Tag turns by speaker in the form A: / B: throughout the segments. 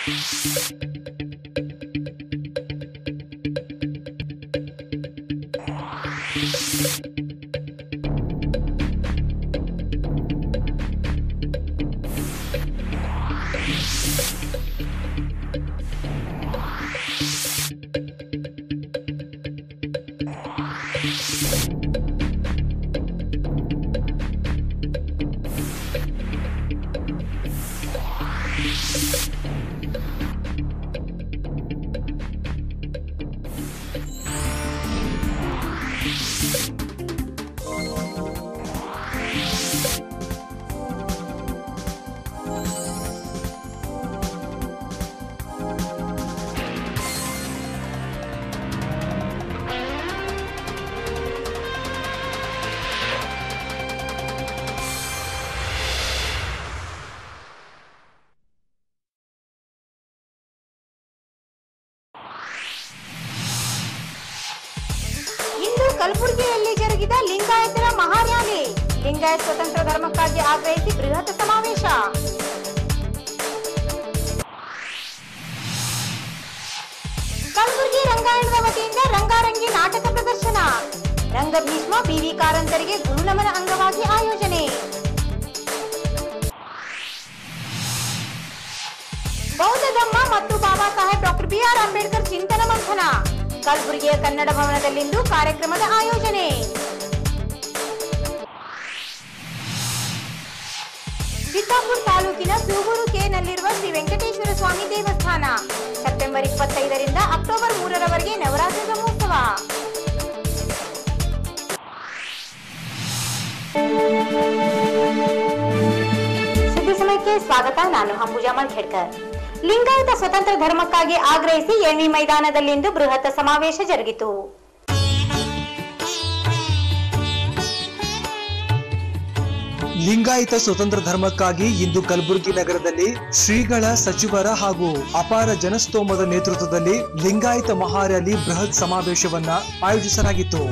A: ಇಂದು ಕಲಬುರಗಿಯಲ್ಲಿ ಜರುಗಿದ ಲಿಂಗಾಯತರ ಮಹಾರ್ಯಾಲಿ ಲಿಂಗಾಯತ ಸ್ವತಂತ್ರ ಧರ್ಮಕ್ಕಾಗಿ ಆಗ್ರಹಿಸಿ ಬೃಹತ್ ಸಮಾವೇಶ ಕಲಬುರಗಿ ರಂಗಾಯಣದ ವತಿಯಿಂದ ರಂಗಾರಂಗಿ ನಾಟಕ ಪ್ರದರ್ಶನ ರಂಗಭೀಷ್ಮ ಬಿವಿ ಕಾರಂತರಿಗೆ ಗುರುನಮನ ಅಂಗವಾಗಿ ಆಯೋಜನೆ ಬೌದ್ಧ ಧಮ್ಮ ಮತ್ತು ಬಾಬಾ ಸಾಹೇಬ್ ಡಾಕ್ಟರ್ ಬಿಆರ್ ಅಂಬೇಡ್ಕರ್ ಚಿಂತನ ಮಂಥನ ಕಲಬುರಗಿಯ ಕನ್ನಡ ಭವನದಲ್ಲಿಂದು ಕಾರ್ಯಕ್ರಮದ ಆಯೋಜನೆ ಚಿತ್ತಾಪುರ ತಾಲೂಕಿನ ಸೂಗೂರು ಕೆನಲ್ಲಿರುವ ಶ್ರೀ ವೆಂಕಟೇಶ್ವರ ಸ್ವಾಮಿ ದೇವಸ್ಥಾನ ಸೆಪ್ಟೆಂಬರ್ ಇಪ್ಪತ್ತೈದರಿಂದ ಅಕ್ಟೋಬರ್ ಮೂರರವರೆಗೆ ನವರಾತ್ರಿ ಬ್ರಹ್ಮೋತ್ಸವ ಸುದ್ದಿ ಸಮಯಕ್ಕೆ ಸ್ವಾಗತ ನಾನು ಅಂಬುಜಾ ಮಲ್ಖೇಡ್ಕರ್ ಲಿಂಗಾಯತ ಸ್ವತಂತ್ರ ಧರ್ಮಕ್ಕಾಗಿ ಆಗ್ರಹಿಸಿ ಎಣ್ಣಿ ಮೈದಾನದಲ್ಲಿಂದು ಬೃಹತ್ ಸಮಾವೇಶ ಜರುಗಿತು
B: ಲಿಂಗಾಯತ ಸ್ವತಂತ್ರ ಧರ್ಮಕ್ಕಾಗಿ ಇಂದು ಕಲಬುರಗಿ ನಗರದಲ್ಲಿ ಶ್ರೀಗಳ ಸಚಿವರ ಹಾಗೂ ಅಪಾರ ಜನಸ್ತೋಮದ ನೇತೃತ್ವದಲ್ಲಿ ಲಿಂಗಾಯತ ಮಹಾರ್ಯಾಲಿ ಬೃಹತ್ ಸಮಾವೇಶವನ್ನ ಆಯೋಜಿಸಲಾಗಿತ್ತು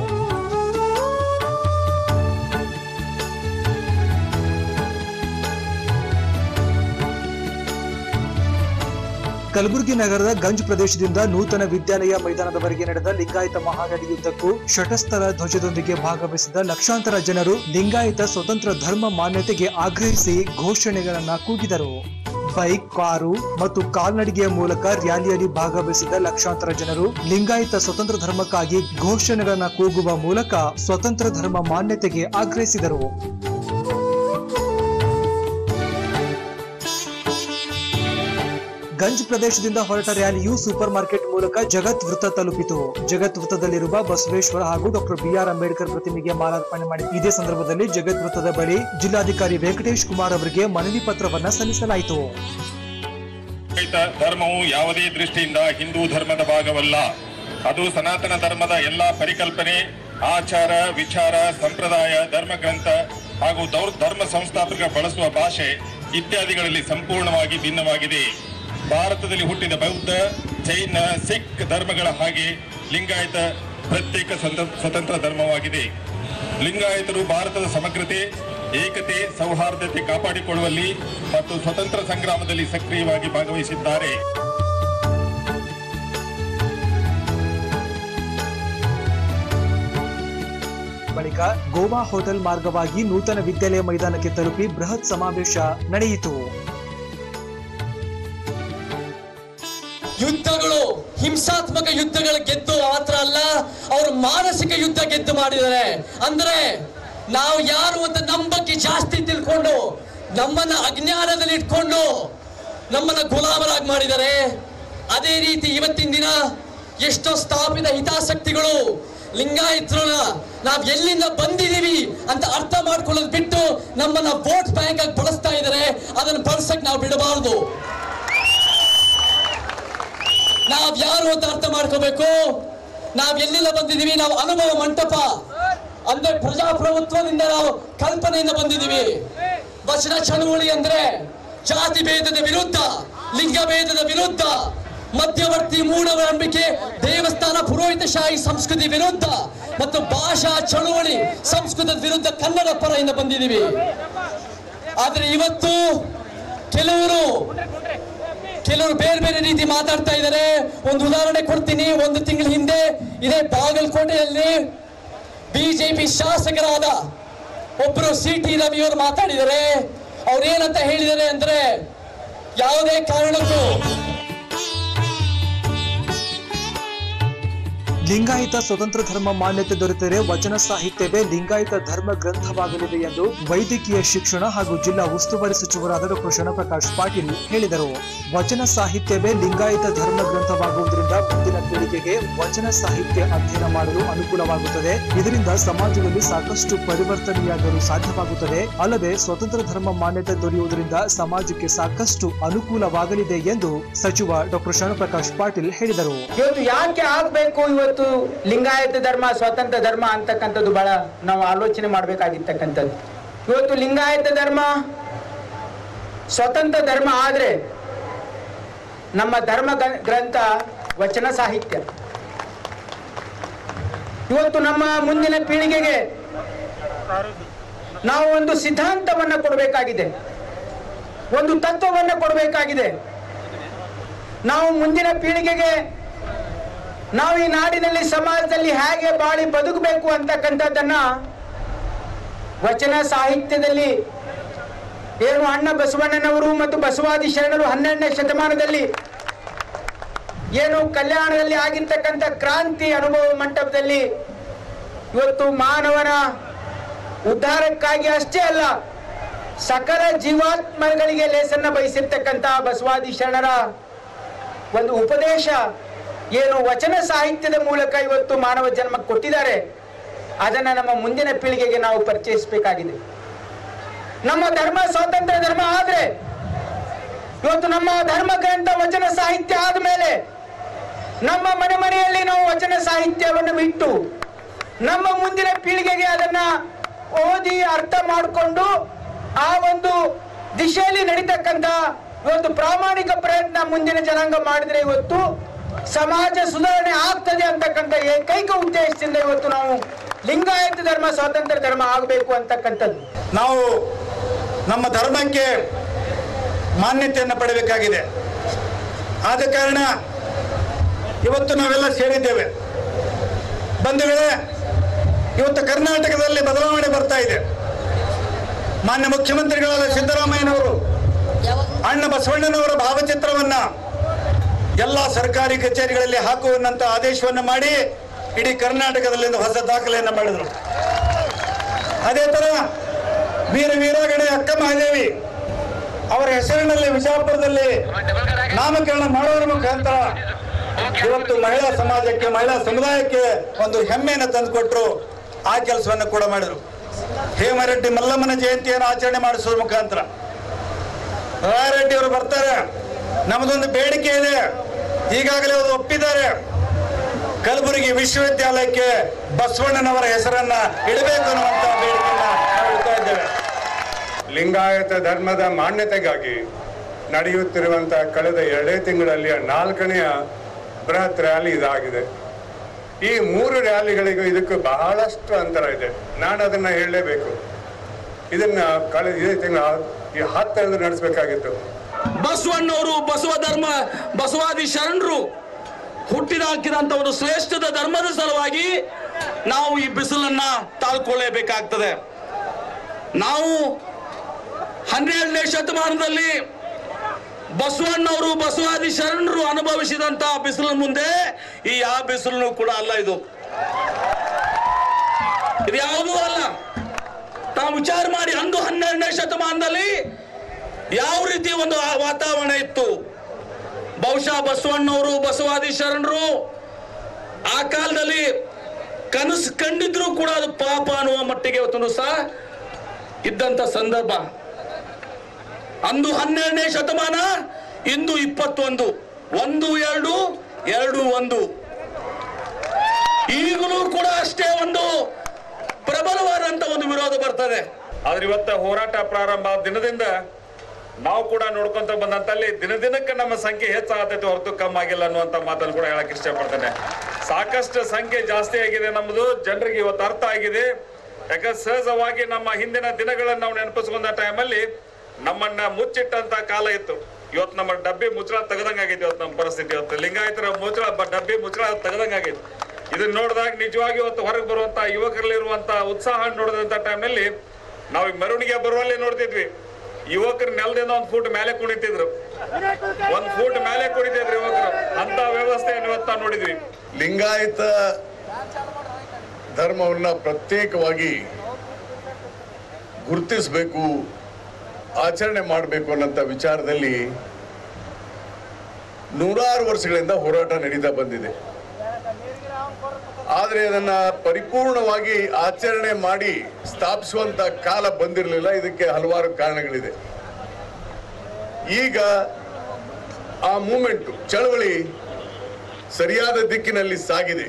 B: ಕಲಬುರಗಿ ನಗರದ ಗಂಜ್ ಪ್ರದೇಶದಿಂದ ನೂತನ ವಿದ್ಯಾಲಯ ಮೈದಾನದವರೆಗೆ ನಡೆದ ಲಿಂಗಾಯತ ಮಹಾರ್ಯಾಲಿಯುದ್ದಕ್ಕೂ ಶಟಸ್ಥಲ ಧ್ವಜದೊಂದಿಗೆ ಭಾಗವಹಿಸಿದ ಲಕ್ಷಾಂತರ ಜನರು ಲಿಂಗಾಯತ ಸ್ವತಂತ್ರ ಧರ್ಮ ಮಾನ್ಯತೆಗೆ ಆಗ್ರಹಿಸಿ ಘೋಷಣೆಗಳನ್ನ ಕೂಗಿದರು ಬೈಕ್ ಕಾರು ಮತ್ತು ಕಾಲ್ನಡಿಗೆಯ ಮೂಲಕ ರ್ಯಾಲಿಯಲ್ಲಿ ಭಾಗವಹಿಸಿದ ಲಕ್ಷಾಂತರ ಜನರು ಲಿಂಗಾಯತ ಸ್ವತಂತ್ರ ಧರ್ಮಕ್ಕಾಗಿ ಘೋಷಣೆಗಳನ್ನ ಕೂಗುವ ಮೂಲಕ ಸ್ವತಂತ್ರ ಧರ್ಮ ಮಾನ್ಯತೆಗೆ ಆಗ್ರಹಿಸಿದರು ಗಂಜ್ ಪ್ರದೇಶದಿಂದ ಹೊರಟ ರ್ಯಾಲಿಯು ಸೂಪರ್ ಮಾರ್ಕೆಟ್ ಮೂಲಕ ಜಗತ್ ವೃತ್ತ ತಲುಪಿತು ಜಗತ್ ವೃತ್ತದಲ್ಲಿರುವ ಬಸವೇಶ್ವರ ಹಾಗೂ ಡಾಕ್ಟರ್ ಬಿಆರ್ ಅಂಬೇಡ್ಕರ್ ಪ್ರತಿಮೆಗೆ ಮಾಲಾರ್ಪಣೆ ಮಾಡಿ ಇದೇ ಸಂದರ್ಭದಲ್ಲಿ ಜಗತ್ ವೃತ್ತದ ಬಳಿ ಜಿಲ್ಲಾಧಿಕಾರಿ ವೆಂಕಟೇಶ್ ಕುಮಾರ್ ಅವರಿಗೆ ಮನವಿ ಪತ್ರವನ್ನ ಸಲ್ಲಿಸಲಾಯಿತು
C: ಲಿಂಗಾಯತ ಧರ್ಮವು ಯಾವುದೇ ದೃಷ್ಟಿಯಿಂದ ಹಿಂದೂ ಧರ್ಮದ ಭಾಗವಲ್ಲ ಅದು ಸನಾತನ ಧರ್ಮದ ಎಲ್ಲಾ ಪರಿಕಲ್ಪನೆ ಆಚಾರ ವಿಚಾರ ಸಂಪ್ರದಾಯ ಧರ್ಮಗ್ರಂಥ ಹಾಗೂ ದೌರ್ ಧರ್ಮ ಸಂಸ್ಥಾಪಕ ಬಳಸುವ ಭಾಷೆ ಇತ್ಯಾದಿಗಳಲ್ಲಿ ಸಂಪೂರ್ಣವಾಗಿ ಭಿನ್ನವಾಗಿದೆ ಭಾರತದಲ್ಲಿ ಹುಟ್ಟಿದ ಬೌದ್ಧ ಜೈನ ಸಿಖ್ ಧರ್ಮಗಳ ಹಾಗೆ ಲಿಂಗಾಯತ ಪ್ರತ್ಯೇಕ ಸ್ವತ- ಸ್ವತಂತ್ರ ಧರ್ಮವಾಗಿದೆ ಲಿಂಗಾಯತರು ಭಾರತದ ಸಮಗ್ರತೆ ಏಕತೆ ಸೌಹಾರ್ದತೆ ಕಾಪಾಡಿಕೊಳ್ಳುವಲ್ಲಿ ಮತ್ತು ಸ್ವತಂತ್ರ ಸಂಗ್ರಾಮದಲ್ಲಿ ಸಕ್ರಿಯವಾಗಿ ಭಾಗವಹಿಸಿದ್ದಾರೆ
B: ಬಳಿಕ ಗೋವಾ ಹೋಟೆಲ್ ಮಾರ್ಗವಾಗಿ ನೂತನ ವಿದ್ಯಾಲಯ ಮೈದಾನಕ್ಕೆ ತಲುಪಿ ಬೃಹತ್ ಸಮಾವೇಶ ನಡೆಯಿತು
D: ಯುದ್ಧಗಳು ಹಿಂಸಾತ್ಮಕ ಯುದ್ಧಗಳು ಗೆದ್ದು ಮಾತ್ರ ಅಲ್ಲ ಅವರು ಮಾನಸಿಕ ಯುದ್ಧ ಗೆದ್ದು ಮಾಡಿದ್ದಾರೆ ಅಂದ್ರೆ ನಾವು ಯಾರು ಅಂತ ನಮ್ಮ ಬಗ್ಗೆ ಜಾಸ್ತಿ ತಿಳ್ಕೊಂಡು ನಮ್ಮನ್ನ ಅಜ್ಞಾನದಲ್ಲಿ ಇಟ್ಕೊಂಡು ನಮ್ಮನ್ನ ಗುಲಾಮರಾಗಿ ಮಾಡಿದ್ದಾರೆ ಅದೇ ರೀತಿ ಇವತ್ತಿನ ದಿನ ಎಷ್ಟೋ ಸ್ಥಾಪಿತ ಹಿತಾಸಕ್ತಿಗಳು ಲಿಂಗಾಯತರನ್ನ ನಾವ್ ಎಲ್ಲಿಂದ ಬಂದಿದೀವಿ ಅಂತ ಅರ್ಥ ಮಾಡ್ಕೊಳ್ಳೋದು ಬಿಟ್ಟು ನಮ್ಮನ್ನ ವೋಟ್ ಬ್ಯಾಂಕ್ ಆಗಿ ಬಳಸ್ತಾ ಇದ್ದಾರೆ ಅದನ್ನ ಬಳಸಕ್ ನಾವು ಬಿಡಬಾರದು ನಾವ್ ಯಾರು ಅಂತ ಅರ್ಥ ಮಾಡ್ಕೋಬೇಕು ನಾವ್ ಎಲ್ಲಿಂದ ಬಂದಿದೀವಿ ನಾವು ಅನುಭವ ಮಂಟಪ ಅಂದ್ರೆ ಪ್ರಜಾಪ್ರಭುತ್ವದಿಂದ ನಾವು ಕಲ್ಪನೆಯಿಂದ ಬಂದಿದೀವಿ ವಚನ ಚಳುವಳಿ ಅಂದ್ರೆ ಜಾತಿ ಭೇದದ ವಿರುದ್ಧ ಲಿಂಗ ಭೇದದ ವಿರುದ್ಧ ಮಧ್ಯವರ್ತಿ ಮೂಢನಂಬಿಕೆ ದೇವಸ್ಥಾನ ಪುರೋಹಿತಶಾಹಿ ಸಂಸ್ಕೃತಿ ವಿರುದ್ಧ ಮತ್ತು ಭಾಷಾ ಚಳುವಳಿ ಸಂಸ್ಕೃತದ ವಿರುದ್ಧ ಕನ್ನಡ ಪರದಿಂದ ಬಂದಿದ್ದೀವಿ ಆದ್ರೆ ಇವತ್ತು ಕೆಲವರು ಕೆಲವರು ಬೇರೆ ಬೇರೆ ರೀತಿ ಮಾತಾಡ್ತಾ ಇದ್ದಾರೆ ಒಂದು ಉದಾಹರಣೆ ಕೊಡ್ತೀನಿ ಒಂದು ತಿಂಗಳ ಹಿಂದೆ ಇದೇ ಬಾಗಲಕೋಟೆಯಲ್ಲಿ ಬಿಜೆಪಿ ಶಾಸಕರಾದ ಒಬ್ಬರು ಸಿ ಟಿ ರವಿಯವರು ಮಾತಾಡಿದ್ದಾರೆ ಅವ್ರು ಏನಂತ ಹೇಳಿದ್ದಾರೆ ಅಂದ್ರೆ ಯಾವುದೇ ಕಾರಣಕ್ಕೂ
B: ಲಿಂಗಾಯತ ಸ್ವತಂತ್ರ ಧರ್ಮ ಮಾನ್ಯತೆ ದೊರೆತರೆ ವಚನ ಸಾಹಿತ್ಯವೇ ಲಿಂಗಾಯತ ಧರ್ಮ ಗ್ರಂಥವಾಗಲಿದೆ ಎಂದು ವೈದ್ಯಕೀಯ ಶಿಕ್ಷಣ ಹಾಗೂ ಜಿಲ್ಲಾ ಉಸ್ತುವಾರಿ ಸಚಿವರಾದ ಡಾಕ್ಟರ್ ಶರಣಪ್ರಕಾಶ್ ಪಾಟೀಲ್ ಹೇಳಿದರು ವಚನ ಸಾಹಿತ್ಯವೇ ಲಿಂಗಾಯತ ಧರ್ಮ ಗ್ರಂಥವಾಗುವುದರಿಂದ ಮುಂದಿನ ಪೀಳಿಗೆಗೆ ವಚನ ಸಾಹಿತ್ಯ ಅಧ್ಯಯನ ಮಾಡಲು ಅನುಕೂಲವಾಗುತ್ತದೆ ಇದರಿಂದ ಸಮಾಜದಲ್ಲಿ ಸಾಕಷ್ಟು ಪರಿವರ್ತನೆಯಾಗಲು ಸಾಧ್ಯವಾಗುತ್ತದೆ ಅಲ್ಲದೆ ಸ್ವತಂತ್ರ ಧರ್ಮ ಮಾನ್ಯತೆ ದೊರೆಯುವುದರಿಂದ ಸಮಾಜಕ್ಕೆ ಸಾಕಷ್ಟು ಅನುಕೂಲವಾಗಲಿದೆ ಎಂದು ಸಚಿವ ಡಾಕ್ಟರ್ ಶರಣಪ್ರಕಾಶ್ ಪಾಟೀಲ್ ಹೇಳಿದರು
E: ಇವತ್ತು ಯಾಕೆ ಆಗ್ಬೇಕು ಇವತ್ತು ಲಿಂಗಾಯತ ಧರ್ಮ ಸ್ವತಂತ್ರ ಧರ್ಮ ಅಂತಕ್ಕಂಥದ್ದು ಬಹಳ ನಾವು ಆಲೋಚನೆ ಮಾಡ್ಬೇಕಾಗಿರ್ತಕ್ಕಂಥದ್ದು ಇವತ್ತು ಲಿಂಗಾಯತ ಧರ್ಮ ಸ್ವತಂತ್ರ ಧರ್ಮ ಆದ್ರೆ ನಮ್ಮ ಧರ್ಮ ಗ- ಗ್ರಂಥ ವಚನ ಸಾಹಿತ್ಯ ಇವತ್ತು ನಮ್ಮ ಮುಂದಿನ ಪೀಳಿಗೆಗೆ ನಾವು ಒಂದು ಸಿದ್ಧಾಂತವನ್ನ ಕೊಡಬೇಕಾಗಿದೆ ಒಂದು ತತ್ವವನ್ನ ಕೊಡಬೇಕಾಗಿದೆ ನಾವು ಮುಂದಿನ ಪೀಳಿಗೆಗೆ ನಾವು ಈ ನಾಡಿನಲ್ಲಿ ಸಮಾಜದಲ್ಲಿ ಹೇಗೆ ಬಾಳಿ ಬದುಕಬೇಕು ಅಂತಕ್ಕಂಥದ್ದನ್ನ ವಚನ ಸಾಹಿತ್ಯದಲ್ಲಿ ಏನು ಅಣ್ಣ ಬಸವಣ್ಣನವರು ಮತ್ತು ಬಸವಾದಿ ಶರಣರು ಹನ್ನೆರಡನೇ ಶತಮಾನದಲ್ಲಿ ಏನು ಕಲ್ಯಾಣದಲ್ಲಿ ಆಗಿರ್ತಕ್ಕಂಥ ಕ್ರಾಂತಿ ಅನುಭವ ಮಂಟಪದಲ್ಲಿ ಇವತ್ತು ಮಾನವನ ಉದ್ಧಾರಕ್ಕಾಗಿ ಅಷ್ಟೇ ಅಲ್ಲ ಸಕಲ ಜೀವಾತ್ಮಗಳಿಗೆ ಲೇಸನ್ನ ಬಯಸಿರ್ತಕ್ಕಂಥ ಬಸವಾದಿ ಶರಣರ ಒಂದು ಉಪದೇಶ ಏನು ವಚನ ಸಾಹಿತ್ಯದ ಮೂಲಕ ಇವತ್ತು ಮಾನವ ಜನ್ಮ ಕೊಟ್ಟಿದ್ದಾರೆ ಅದನ್ನ ನಮ್ಮ ಮುಂದಿನ ಪೀಳಿಗೆಗೆ ನಾವು ಪರಿಚಯಿಸಬೇಕಾಗಿದೆ ನಮ್ಮ ಧರ್ಮ ಸ್ವಾತಂತ್ರ್ಯ ಧರ್ಮ ಆದ್ರೆ ಇವತ್ತು ನಮ್ಮ ಧರ್ಮ ಗ್ರಂಥ ವಚನ ಸಾಹಿತ್ಯ ಆದ್ಮೇಲೆ ನಮ್ಮ ಮನೆ ಮನೆಯಲ್ಲಿ ನಾವು ವಚನ ಸಾಹಿತ್ಯವನ್ನು ಬಿಟ್ಟು ನಮ್ಮ ಮುಂದಿನ ಪೀಳಿಗೆಗೆ ಅದನ್ನ ಓದಿ ಅರ್ಥ ಮಾಡಿಕೊಂಡು ಆ ಒಂದು ದಿಶೆಯಲ್ಲಿ ನಡೀತಕ್ಕಂಥ ಇವತ್ತು ಪ್ರಾಮಾಣಿಕ ಪ್ರಯತ್ನ ಮುಂದಿನ ಜನಾಂಗ ಮಾಡಿದ್ರೆ ಇವತ್ತು ಸಮಾಜ ಸುಧಾರಣೆ ಆಗ್ತದೆ ಅಂತಕ್ಕಂಥ ಏಕೈಕ ಉದ್ದೇಶದಿಂದ ಇವತ್ತು ನಾವು ಲಿಂಗಾಯತ ಧರ್ಮ ಸ್ವಾತಂತ್ರ್ಯ ಧರ್ಮ ಆಗಬೇಕು ಅಂತಕ್ಕಂಥದ್ದು
F: ನಾವು ನಮ್ಮ ಧರ್ಮಕ್ಕೆ ಮಾನ್ಯತೆಯನ್ನು ಪಡೆಯಬೇಕಾಗಿದೆ ಆದ ಕಾರಣ ಇವತ್ತು ನಾವೆಲ್ಲ ಸೇರಿದ್ದೇವೆ ಬಂಧುಗಳೇ ಇವತ್ತು ಕರ್ನಾಟಕದಲ್ಲಿ ಬದಲಾವಣೆ ಬರ್ತಾ ಇದೆ ಮಾನ್ಯ ಮುಖ್ಯಮಂತ್ರಿಗಳಾದ ಸಿದ್ದರಾಮಯ್ಯನವರು ಅಣ್ಣ ಬಸವಣ್ಣನವರ ಭಾವಚಿತ್ರವನ್ನ ಎಲ್ಲ ಸರ್ಕಾರಿ ಕಚೇರಿಗಳಲ್ಲಿ ಹಾಕುವನ್ನಂತ ಆದೇಶವನ್ನು ಮಾಡಿ ಇಡೀ ಕರ್ನಾಟಕದಲ್ಲಿ ಒಂದು ಹೊಸ ದಾಖಲೆಯನ್ನು ಮಾಡಿದರು ಅದೇ ತರ ವೀರ ವೀರಾಗಣೆ ಅಕ್ಕ ಮಹಾದೇವಿ ಅವರ ಹೆಸರಿನಲ್ಲಿ ವಿಜಯಪುರದಲ್ಲಿ ನಾಮಕರಣ ಮಾಡೋದ್ರ ಮುಖಾಂತರ ಇವತ್ತು ಮಹಿಳಾ ಸಮಾಜಕ್ಕೆ ಮಹಿಳಾ ಸಮುದಾಯಕ್ಕೆ ಒಂದು ಹೆಮ್ಮೆಯನ್ನು ತಂದುಕೊಟ್ರು ಆ ಕೆಲಸವನ್ನು ಕೂಡ ಮಾಡಿದ್ರು ಹೇಮರೆಡ್ಡಿ ಮಲ್ಲಮ್ಮನ ಜಯಂತಿಯನ್ನು ಆಚರಣೆ ಮಾಡಿಸೋದ್ರ ಮುಖಾಂತರ ರಾಯರೆಡ್ಡಿ ಅವರು ಬರ್ತಾರೆ ನಮ್ಮದೊಂದು ಬೇಡಿಕೆ ಇದೆ ಈಗಾಗಲೇ ಅವರು ಒಪ್ಪಿದ್ದಾರೆ ಕಲಬುರಗಿ ವಿಶ್ವವಿದ್ಯಾಲಯಕ್ಕೆ ಬಸವಣ್ಣನವರ ಹೆಸರನ್ನ ಇಡಬೇಕು ಅನ್ನುವಂತ ಬೇಡಿಕೆಯನ್ನ ನಾವು ಇಡ್ತಾ ಇದ್ದೇವೆ
G: ಲಿಂಗಾಯತ ಧರ್ಮದ ಮಾನ್ಯತೆಗಾಗಿ ನಡೆಯುತ್ತಿರುವಂತಹ ಕಳೆದ ಎರಡೇ ತಿಂಗಳಲ್ಲಿ ನಾಲ್ಕನೆಯ ಬೃಹತ್ ರ್ಯಾಲಿ ಇದಾಗಿದೆ ಈ ಮೂರು ರ್ಯಾಲಿಗಳಿಗೂ ಇದಕ್ಕೂ ಬಹಳಷ್ಟು ಅಂತರ ಇದೆ ನಾನು ಅದನ್ನ ಹೇಳಲೇಬೇಕು ಇದನ್ನ ಕಳೆದ ಇದೇ ತಿಂಗಳ ಈ ಹತ್ತರಂದು ನಡೆಸಬೇಕಾಗಿತ್ತು
H: ಬಸವಣ್ಣವರು ಬಸವ ಧರ್ಮ ಬಸವಾದಿ ಶರಣರು ಹುಟ್ಟಿದ ಹಾಕಿದಂತ ಒಂದು ಶ್ರೇಷ್ಠದ ಧರ್ಮದ ಸಲುವಾಗಿ ನಾವು ಈ ಬಿಸಿಲನ್ನ ತಾಳ್ಕೊಳ್ಳೇಬೇಕಾಗ್ತದೆ ನಾವು ಹನ್ನೆರಡನೇ ಶತಮಾನದಲ್ಲಿ ಬಸವಣ್ಣವರು ಬಸವಾದಿ ಶರಣರು ಅನುಭವಿಸಿದಂತ ಬಿಸಿಲಿನ ಮುಂದೆ ಈ ಯಾವ ಬಿಸಿಲು ಕೂಡ ಅಲ್ಲ ಇದು ಇದು ಯಾವುದೂ ಅಲ್ಲ ತಾವು ವಿಚಾರ ಮಾಡಿ ಅಂದು ಹನ್ನೆರಡನೇ ಶತಮಾನದಲ್ಲಿ ಯಾವ ರೀತಿ ಒಂದು ಆ ವಾತಾವರಣ ಇತ್ತು ಬಹುಶಃ ಬಸವಣ್ಣವರು ಬಸವಾದಿ ಶರಣರು ಆ ಕಾಲದಲ್ಲಿ ಕನಸು ಕಂಡಿದ್ರು ಕೂಡ ಅದು ಪಾಪ ಅನ್ನುವ ಮಟ್ಟಿಗೆ ಇವತ್ತು ಸಹ ಇದ್ದಂತ ಸಂದರ್ಭ ಅಂದು ಹನ್ನೆರಡನೇ ಶತಮಾನ ಇಂದು ಇಪ್ಪತ್ತೊಂದು ಒಂದು ಎರಡು ಎರಡು ಒಂದು ಈಗಲೂ ಕೂಡ ಅಷ್ಟೇ ಒಂದು ಪ್ರಬಲವಾದಂತ ಒಂದು ವಿರೋಧ ಬರ್ತದೆ
C: ಆದ್ರೆ ಇವತ್ತ ಹೋರಾಟ ಪ್ರಾರಂಭ ಆದ ದಿನದಿಂದ ನಾವು ಕೂಡ ನೋಡ್ಕೊಂತ ಬಂದಂತಲ್ಲಿ ದಿನ ದಿನಕ್ಕೆ ನಮ್ಮ ಸಂಖ್ಯೆ ಹೆಚ್ಚಾಗತೈತೆ ಹೊರತು ಕಮ್ಮಿ ಆಗಿಲ್ಲ ಅನ್ನುವಂತ ಮಾತನ್ನು ಕೂಡ ಹೇಳಕ್ ಇಷ್ಟಪಡ್ತೇನೆ ಸಾಕಷ್ಟು ಸಂಖ್ಯೆ ಜಾಸ್ತಿ ಆಗಿದೆ ನಮ್ಮದು ಜನರಿಗೆ ಇವತ್ತು ಅರ್ಥ ಆಗಿದೆ ಯಾಕಂದ್ರೆ ಸಹಜವಾಗಿ ನಮ್ಮ ಹಿಂದಿನ ದಿನಗಳನ್ನು ನಾವು ನೆನಪಿಸ್ಕೊಂಡ ಟೈಮಲ್ಲಿ ನಮ್ಮನ್ನ ಮುಚ್ಚಿಟ್ಟಂತ ಕಾಲ ಇತ್ತು
I: ಇವತ್ತು ನಮ್ಮ ಡಬ್ಬಿ ಮುಚ್ಚಳ ತೆಗದಂಗ ಆಗೈತಿ ಇವತ್ತು ನಮ್ಮ ಪರಿಸ್ಥಿತಿ ಇವತ್ತು ಲಿಂಗಾಯತರ ಮುಚ್ಚಳ ಬ- ಡಬ್ಬಿ ಮುಚ್ಚಳ ತೆಗದಂಗ ಆಗೈತಿ ಇದನ್ನ ನೋಡಿದಾಗ ನಿಜವಾಗಿ ಇವತ್ತು ಹೊರಗೆ ಬರುವಂತ ಯುವಕರಲ್ಲಿರುವಂತ ಉತ್ಸಾಹ ನೋಡಿದಂತ ಟೈಮ್ನಲ್ಲಿ ನಾವು ಈ ಮೆರವಣಿಗೆ ಬರುವಲ್ಲೇ ನೋಡ್ತಿದ್ವಿ ಯುವಕರು ನೆಲದಿಂದ ಒಂದು ಫೂಟ್ ಮೇಲೆ ಕುಣಿತಿದ್ರು ಒಂದ್ ಫೂಟ್ ಮೇಲೆ ಕುಣಿತಿದ್ರು ಯುವಕರು ಅಂತ ವ್ಯವಸ್ಥೆಯನ್ನು ಇವತ್ತು ನಾವು ನೋಡಿದ್ವಿ
J: ಲಿಂಗಾಯತ ಧರ್ಮವನ್ನ ಪ್ರತ್ಯೇಕವಾಗಿ ಗುರುತಿಸಬೇಕು ಆಚರಣೆ ಮಾಡಬೇಕು ಅನ್ನೋಂಥ ವಿಚಾರದಲ್ಲಿ ನೂರಾರು ವರ್ಷಗಳಿಂದ ಹೋರಾಟ ನಡೀತಾ ಬಂದಿದೆ ಆದರೆ ಅದನ್ನ ಪರಿಪೂರ್ಣವಾಗಿ ಆಚರಣೆ ಮಾಡಿ ಸ್ಥಾಪಿಸುವಂತ ಕಾಲ ಬಂದಿರಲಿಲ್ಲ ಇದಕ್ಕೆ ಹಲವಾರು ಕಾರಣಗಳಿದೆ ಈಗ ಆ ಮೂಮೆಂಟು ಚಳವಳಿ ಸರಿಯಾದ ದಿಕ್ಕಿನಲ್ಲಿ ಸಾಗಿದೆ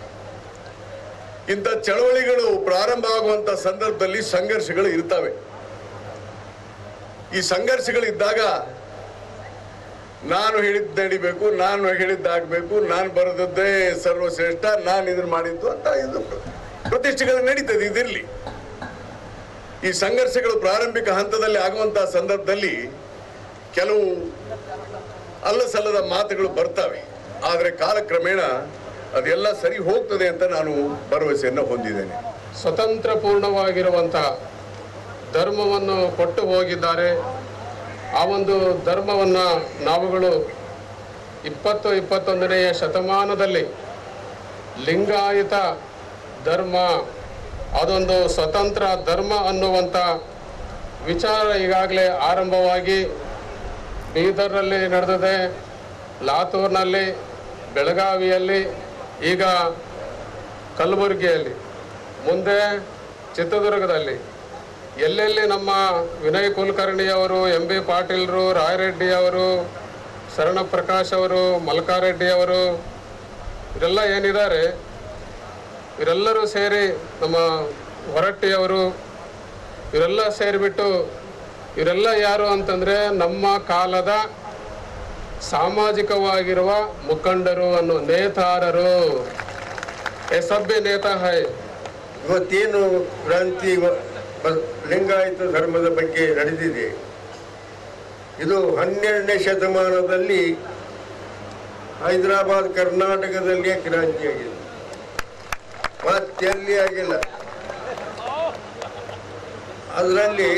J: ಇಂಥ ಚಳವಳಿಗಳು ಪ್ರಾರಂಭ ಆಗುವಂತ ಸಂದರ್ಭದಲ್ಲಿ ಸಂಘರ್ಷಗಳು ಇರ್ತವೆ ಈ ಸಂಘರ್ಷಗಳಿದ್ದಾಗ ನಾನು ಹೇಳಿದ್ದು ನಡಿಬೇಕು ನಾನು ಹೇಳಿದ್ದಾಗಬೇಕು ನಾನು ಬರೆದದ್ದೇ ಸರ್ವಶ್ರೇಷ್ಠ ನಾನು ಇದನ್ನ ಮಾಡಿದ್ದು ಅಂತ ಇದು ಪ್ರತಿಷ್ಠೆಗಳು ನಡೀತದೆ ಇದಿರಲಿ ಈ ಸಂಘರ್ಷಗಳು ಪ್ರಾರಂಭಿಕ ಹಂತದಲ್ಲಿ ಆಗುವಂತಹ ಸಂದರ್ಭದಲ್ಲಿ ಕೆಲವು ಅಲ್ಲಸಲ್ಲದ ಮಾತುಗಳು ಬರ್ತವೆ ಆದರೆ ಕಾಲಕ್ರಮೇಣ ಅದೆಲ್ಲ ಸರಿ ಹೋಗ್ತದೆ ಅಂತ ನಾನು ಭರವಸೆಯನ್ನು ಹೊಂದಿದ್ದೇನೆ
K: ಸ್ವತಂತ್ರ ಪೂರ್ಣವಾಗಿರುವಂತಹ ಧರ್ಮವನ್ನು ಕೊಟ್ಟು ಹೋಗಿದ್ದಾರೆ ಆ ಒಂದು ಧರ್ಮವನ್ನು ನಾವುಗಳು ಇಪ್ಪತ್ತು ಇಪ್ಪತ್ತೊಂದನೆಯ ಶತಮಾನದಲ್ಲಿ ಲಿಂಗಾಯತ ಧರ್ಮ ಅದೊಂದು ಸ್ವತಂತ್ರ ಧರ್ಮ ಅನ್ನುವಂಥ ವಿಚಾರ ಈಗಾಗಲೇ ಆರಂಭವಾಗಿ ಬೀದರ್ನಲ್ಲಿ ನಡೆದಿದೆ ಲಾತೂರ್ನಲ್ಲಿ ಬೆಳಗಾವಿಯಲ್ಲಿ ಈಗ ಕಲಬುರಗಿಯಲ್ಲಿ ಮುಂದೆ ಚಿತ್ರದುರ್ಗದಲ್ಲಿ ಎಲ್ಲೆಲ್ಲಿ ನಮ್ಮ ವಿನಯ್ ಕುಲಕರ್ಣಿ ಅವರು ಎಂ ಬಿ ಪಾಟೀಲ್ರು ರಾಯರೆಡ್ಡಿ ಅವರು ಶರಣ ಪ್ರಕಾಶ್ ಅವರು ಮಲ್ಕಾರೆಡ್ಡಿ ಅವರು ಇವರೆಲ್ಲ ಏನಿದ್ದಾರೆ ಇವರೆಲ್ಲರೂ ಸೇರಿ ನಮ್ಮ ಹೊರಟ್ಟಿಯವರು ಇವರೆಲ್ಲ ಸೇರಿಬಿಟ್ಟು ಇವರೆಲ್ಲ ಯಾರು ಅಂತಂದರೆ ನಮ್ಮ ಕಾಲದ ಸಾಮಾಜಿಕವಾಗಿರುವ ಮುಖಂಡರು ಅನ್ನೋ ನೇತಾರರು ಎ ಸಭ್ಯ ನೇತಾ ಹೈ
L: ಇವತ್ತೇನು ಕ್ರಾಂತಿ ವ- ಬ- ಲಿಂಗಾಯತ ಧರ್ಮದ ಬಗ್ಗೆ ನಡೆದಿದೆ ಇದು ಹನ್ನೆರಡನೇ ಶತಮಾನದಲ್ಲಿ ಹೈದರಾಬಾದ್ ಕರ್ನಾಟಕದಲ್ಲಿಯೇ ಕ್ರಾಂತಿಯಾಗಿದೆ ಮತ್ತೆಲ್ಲಿ ಆಗಿಲ್ಲ ಅದರಲ್ಲಿ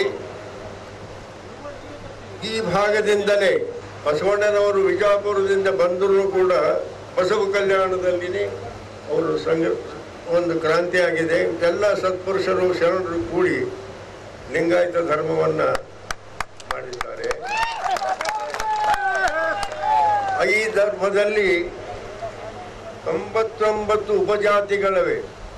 L: ಈ ಭಾಗದಿಂದಲೇ ಬಸವಣ್ಣನವರು ವಿಜಾಪುರದಿಂದ ಬಂದರೂ ಕೂಡ ಬಸವ ಕಲ್ಯಾಣದಲ್ಲಿನೇ ಅವರು ಸಂಘ ಒಂದು ಕ್ರಾಂತಿ ಆಗಿದೆ ಎಲ್ಲ ಸತ್ಪುರುಷರು ಶರಣರು ಕೂಡಿ ಲಿಂಗಾಯತ ಧರ್ಮವನ್ನ ಮಾಡಿದ್ದಾರೆ ಈ ಧರ್ಮದಲ್ಲಿ ತೊಂಬತ್ತೊಂಬತ್ತು ಉಪಜಾತಿಗಳಿವೆ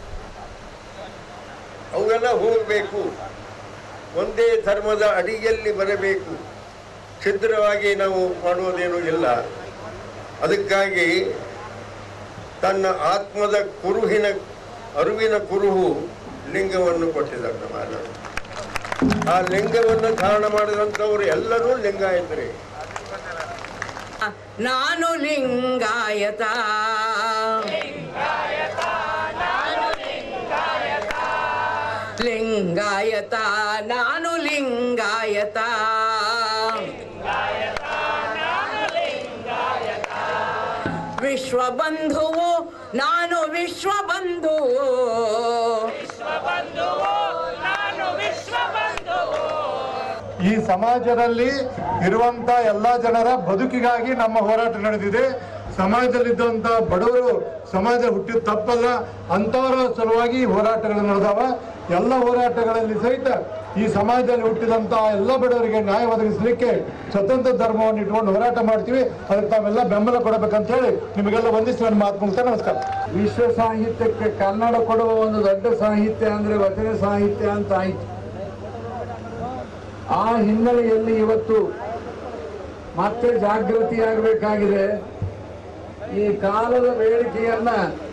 L: ಅವೆಲ್ಲ ಹೋಗಬೇಕು ಒಂದೇ ಧರ್ಮದ ಅಡಿಯಲ್ಲಿ ಬರಬೇಕು ಛಿದ್ರವಾಗಿ ನಾವು ಮಾಡುವುದೇನೂ ಇಲ್ಲ ಅದಕ್ಕಾಗಿ ತನ್ನ ಆತ್ಮದ ಕುರುಹಿನ ಅರಿವಿನ ಕುರುಹು ಲಿಂಗವನ್ನು ಕೊಟ್ಟಿದ್ದಾರೆ ನಮ್ಮ ಅಣ್ಣರು. ಆ ಲಿಂಗವನ್ನು ಧಾರಣ ಮಾಡಿದಂಥವರು ಎಲ್ಲರೂ ಲಿಂಗಾಯತರೇ
M: ನಾನು ಲಿಂಗಾಯತ ಲಿಂಗಾಯತ ನಾನು ಲಿಂಗಾಯತ ವಿಶ್ವಬಂಧುವು ನಾನು ವಿಶ್ವಬಂಧುವು
N: ಈ ಸಮಾಜದಲ್ಲಿ ಇರುವಂತ ಎಲ್ಲ ಜನರ ಬದುಕಿಗಾಗಿ ನಮ್ಮ ಹೋರಾಟ ನಡೆದಿದೆ ಸಮಾಜದಲ್ಲಿದ್ದಂತ ಬಡವರು ಸಮಾಜ ಹುಟ್ಟಿದ ತಪ್ಪಲ್ಲ ಅಂತವರ ಸಲುವಾಗಿ ಈ ಹೋರಾಟಗಳು ನಡೆದಾವ ಎಲ್ಲ ಹೋರಾಟಗಳಲ್ಲಿ ಸಹಿತ ಈ ಸಮಾಜದಲ್ಲಿ ಹುಟ್ಟಿದಂತ ಎಲ್ಲ ಬಡವರಿಗೆ ನ್ಯಾಯ ಒದಗಿಸಲಿಕ್ಕೆ ಸ್ವತಂತ್ರ ಧರ್ಮವನ್ನು ಇಟ್ಕೊಂಡು ಹೋರಾಟ ಮಾಡ್ತೀವಿ ಅದಕ್ಕೆ ತಾವೆಲ್ಲ ಬೆಂಬಲ ಕೊಡಬೇಕಂತ ಹೇಳಿ ನಿಮಗೆಲ್ಲ ವಂದಿಸಿ ನನ್ನ ಮಾತು ಮುಗಿಸ್ತಾ ನಮಸ್ಕಾರ
O: ವಿಶ್ವ ಸಾಹಿತ್ಯಕ್ಕೆ ಕನ್ನಡ ಕೊಡುವ ಒಂದು ದೊಡ್ಡ ಸಾಹಿತ್ಯ ಅಂದ್ರೆ ವಚನ ಸಾಹಿತ್ಯ ಅಂತ ಆಯ್ತು ಆ ಹಿನ್ನೆಲೆಯಲ್ಲಿ ಇವತ್ತು ಮತ್ತೆ ಜಾಗೃತಿಯಾಗಬೇಕಾಗಿದೆ ಈ ಕಾಲದ ಬೇಡಿಕೆಯನ್ನ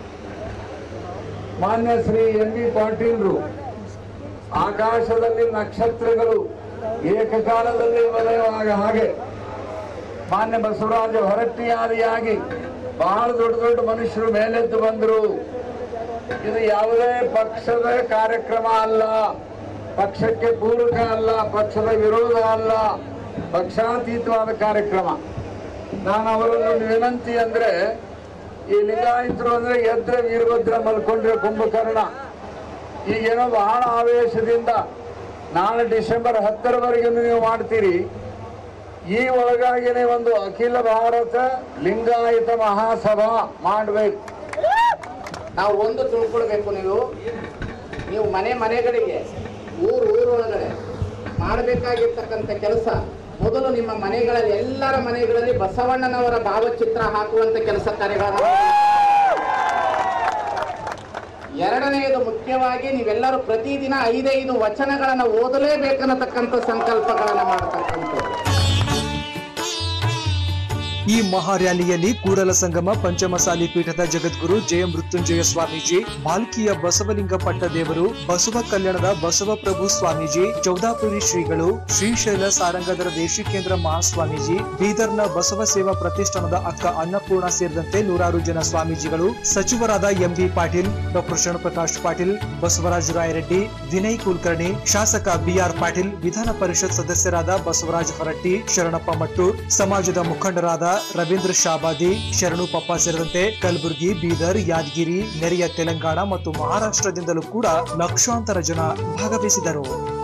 O: ಮಾನ್ಯ ಶ್ರೀ ಎನ್ ಬಿ ಪಾಟೀಲ್ರು ಆಕಾಶದಲ್ಲಿ ನಕ್ಷತ್ರಗಳು ಏಕಕಾಲದಲ್ಲಿ ವಲಯವಾಗ ಹಾಗೆ ಮಾನ್ಯ ಬಸವರಾಜ ಹೊರಟ್ಟಿಯಾದಿಯಾಗಿ ಬಹಳ ದೊಡ್ಡ ದೊಡ್ಡ ಮನುಷ್ಯರು ಮೇಲೆದ್ದು ಬಂದರು ಇದು ಯಾವುದೇ ಪಕ್ಷದ ಕಾರ್ಯಕ್ರಮ ಅಲ್ಲ ಪಕ್ಷಕ್ಕೆ ಪೂರಕ ಅಲ್ಲ ಪಕ್ಷದ ವಿರೋಧ ಅಲ್ಲ ಪಕ್ಷಾತೀತವಾದ ಕಾರ್ಯಕ್ರಮ ನಾನು ಅವರನ್ನು ವಿನಂತಿ ಅಂದ್ರೆ ಈ ಲಿಂಗಾಯತರು ಅಂದ್ರೆ ಎದ್ರೆ ವೀರಭದ್ರ ಮಲ್ಕೊಂಡ್ರೆ ಕುಂಭಕರ್ಣ ಈಗೇನೋ ಬಹಳ ಆವೇಶದಿಂದ ನಾಳೆ ಡಿಸೆಂಬರ್ ಹತ್ತರವರೆಗೂ ನೀವು ಮಾಡ್ತೀರಿ ಈ ಒಳಗಾಗಿನೇ ಒಂದು ಅಖಿಲ ಭಾರತ ಲಿಂಗಾಯತ ಮಹಾಸಭಾ ಮಾಡಬೇಕು
P: ನಾವು ಒಂದು ತಿಳ್ಕೊಳ್ಬೇಕು ನೀವು ನೀವು ಮನೆ ಮನೆಗಳಿಗೆ ಊರು ಊರೊಳಗಡೆ ಮಾಡಬೇಕಾಗಿರ್ತಕ್ಕಂಥ ಕೆಲಸ ಮೊದಲು ನಿಮ್ಮ ಮನೆಗಳಲ್ಲಿ ಎಲ್ಲರ ಮನೆಗಳಲ್ಲಿ ಬಸವಣ್ಣನವರ ಭಾವಚಿತ್ರ ಹಾಕುವಂತ ಕೆಲಸ ಕಾರ್ಯಗಳನ್ನು ಎರಡನೆಯದು ಮುಖ್ಯವಾಗಿ ನೀವೆಲ್ಲರೂ ಪ್ರತಿದಿನ ಐದೈದು ವಚನಗಳನ್ನು ಓದಲೇಬೇಕನ್ನತಕ್ಕಂಥ ಸಂಕಲ್ಪಗಳನ್ನು ಮಾಡತಕ್ಕಂಥದ್ದು
B: ಈ ಮಹಾ ರ್ಯಾಲಿಯಲ್ಲಿ ಕೂಡಲ ಸಂಗಮ ಪಂಚಮಸಾಲಿ ಪೀಠದ ಜಗದ್ಗುರು ಜಯ ಮೃತ್ಯುಂಜಯ ಸ್ವಾಮೀಜಿ ಬಾಲ್ಕಿಯ ಬಸವಲಿಂಗ ಪಟ್ಟದೇವರು ಬಸವ ಕಲ್ಯಾಣದ ಬಸವಪ್ರಭು ಸ್ವಾಮೀಜಿ ಚೌದಾಪುರಿ ಶ್ರೀಗಳು ಶ್ರೀಶೈಲ ಸಾರಂಗದರ ದೇಶಿಕೇಂದ್ರ ಮಹಾಸ್ವಾಮೀಜಿ ಬೀದರ್ನ ಬಸವ ಸೇವಾ ಪ್ರತಿಷ್ಠಾನದ ಅಕ್ಕ ಅನ್ನಪೂರ್ಣ ಸೇರಿದಂತೆ ನೂರಾರು ಜನ ಸ್ವಾಮೀಜಿಗಳು ಸಚಿವರಾದ ಎಂಬಿ ಪಾಟೀಲ್ ಡಾಕ್ಟರ್ ಶರಣಪ್ರಕಾಶ್ ಪಾಟೀಲ್ ಬಸವರಾಜ ರಾಯರೆಡ್ಡಿ ವಿನಯ್ ಕುಲಕರ್ಣಿ ಶಾಸಕ ಬಿಆರ್ ಪಾಟೀಲ್ ವಿಧಾನ ಪರಿಷತ್ ಸದಸ್ಯರಾದ ಬಸವರಾಜ ಹೊರಟ್ಟಿ ಶರಣಪ್ಪ ಮಟ್ಟೂರ್ ಸಮಾಜದ ಮುಖಂಡರಾದ ರವೀಂದ್ರ ಶಾಬಾದಿ ಶರಣು ಪಪ್ಪ ಸೇರಿದಂತೆ ಕಲಬುರಗಿ ಬೀದರ್ ಯಾದಗಿರಿ ನೆರೆಯ ತೆಲಂಗಾಣ ಮತ್ತು ಮಹಾರಾಷ್ಟ್ರದಿಂದಲೂ ಕೂಡ ಲಕ್ಷಾಂತರ ಜನ ಭಾಗವಹಿಸಿದರು